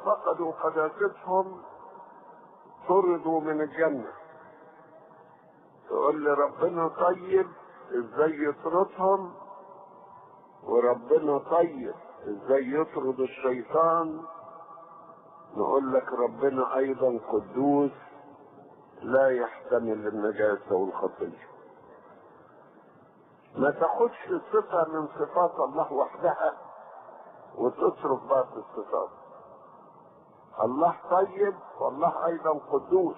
فقدوا قداستهم طردوا من الجنة تقول لي ربنا طيب ازاي يطردهم وربنا طيب ازاي يطرد الشيطان نقول لك ربنا ايضا قدوس لا يحتمل النجاسة والخطية ما تاخدش صفة من صفات الله وحدها وتترك باقي الصفات الله طيب والله ايضا قدوس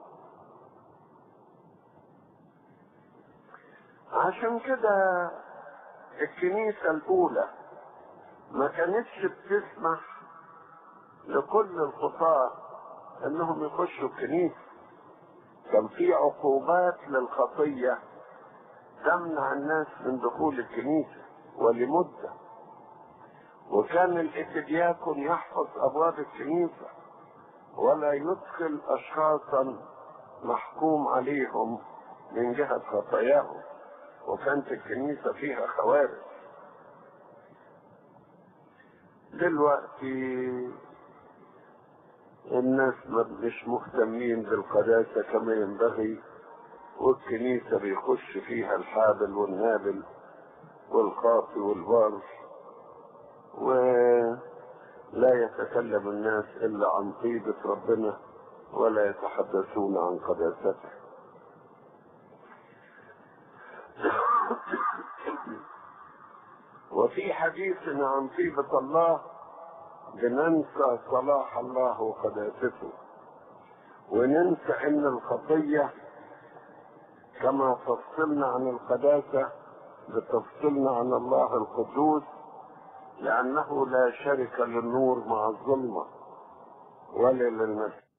عشان كده الكنيسة الاولى ما كانتش بتسمح لكل الخطاة انهم يخشوا الكنيسة كان في عقوبات للخطية تمنع الناس من دخول الكنيسة ولمدة وكان الاتدياكون يحفظ ابواب الكنيسة ولا يدخل اشخاصا محكوم عليهم من جهة خطاياهم وكانت الكنيسة فيها خوارج دلوقتي الناس مش مهتمين بالقداسة كما ينبغي والكنيسة بيخش فيها الحابل والنابل والخاطي والبار ولا يتكلم الناس إلا عن طيبة ربنا ولا يتحدثون عن قداسته وفي حديثنا عن طيبة الله بننسى صلاح الله وقداسته وننسى ان الخطية كما تفصلنا عن القداسة بتفصلنا عن الله القدوس لأنه لا شرك للنور مع الظلمة ولا للمسيح